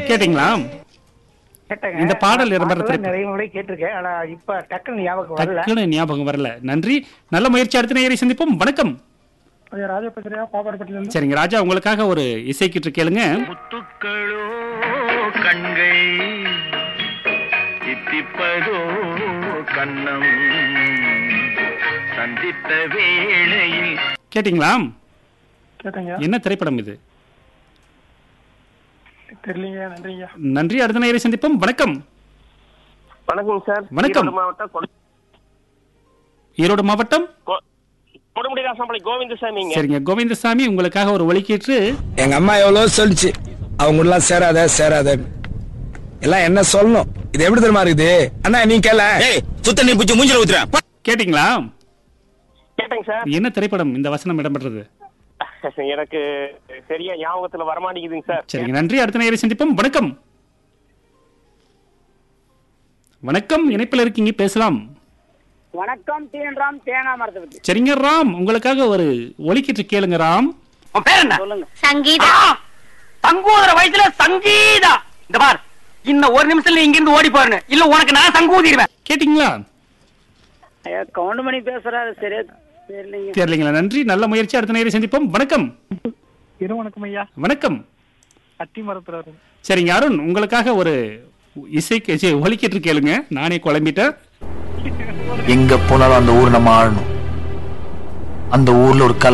கேட்டீங்களா கேட்டேங்க. இந்த பாடல் இடம்பெற பாட்டெல்லாம் திரைப்படம். நிறைய முறை கேட்டிருக்கேன் ஆனா இப்ப டக்குன்னு ஞாபகம் வரல டக்குன்னு ஞாபகம் வரல நன்றி நல்ல முயற்சி அடுத்த நேயரை சந்திப்போம் வணக்கம் ராஜபத்திரியா பாப்பாரப்பட்டில சரிங்க ராஜா உங்களுக்காக ஒரு இசைக்கிட்டு கேளுங்க முத்துக்களோ கண்கள் தித்திப்பதோ கண்ணம் சந்தித்த வேளையில் கேட்டீங்களா கேட்டேங்க என்ன திரைப்படம் இது தெரியலீங்க நன்றிங்க நன்றி அடுத்த நேயரை சந்திப்போம் வணக்கம் வணக்கம் சார் வணக்கம். ஈரோடு மாவட்டம் கொட- ஈரோடு மாவட்டம் கொ- கொடுமுடி ராசாமலை கோவிந்தசாமிங்க சரிங்க கோவிந்தசாமி உங்களுக்காக ஒரு ஒலிக்கீற்று எங்க அம்மா எவ்வளவு சொல்லுச்சு அவங்க எல்லாம் சேராத சேராத எல்லாம் என்ன சொல்லணும் இது எப்படி தெரியுமா இருக்குது அண்ணா நீ கேள சுத்த நீ பிடிச்சி மூஞ்சில ஊத்துறேன் கேட்டீங்களா கேட்டேங்க சார் என்ன திரைப்படம் இந்த வசனம் இடம்பெற்றது எனக்கு சரியா ஞாபகத்துல வரமாட்டேங்குதுங்க சார் சரிங்க நன்றி அடுத்த நேயரை சந்திப்போம் வணக்கம் வணக்கம் இணைப்பில் இருக்கீங்க பேசலாம் வணக்கம் டி என் ராம் தேனா மரத்தை பத்தி சரிங்க ராம் உங்களுக்காக ஒரு ஒலிக்கீற்று கேளுங்க ராம் உன் பேர் என்ன சொல்லுங்க சங்கீதா ஆ! சங்கூதர வயசுல சங்கீதா இந்த பார் இன்னும் ஒரு நிமிஷத்துல இங்க இருந்து ஓடி போறேன் இல்ல உனக்கு நான் சங்கூதிடுவேன் கேட்டீங்களா ஐயா கவுண்ட் பண்ணி பேசுறாரு சரியா தெரியலீங்க தெரியலீங்களா நன்றி நல்ல முயற்சி அடுத்த நேயரை சந்திப்போம் வணக்கம் இரு வணக்கம் ஐயா வணக்கம் அத்தி மரத்துல வரும் சரிங்க அருண் உங்களுக்காக ஒரு இசைக்கு ச்சே, ஒலிக்கீற்று கேளுங்க நானே குழம்பிட்டேன் எங்க போனாலும் அந்த ஊர் நம்ம ஆளணும் அந்த ஊர்ல ஒரு கலை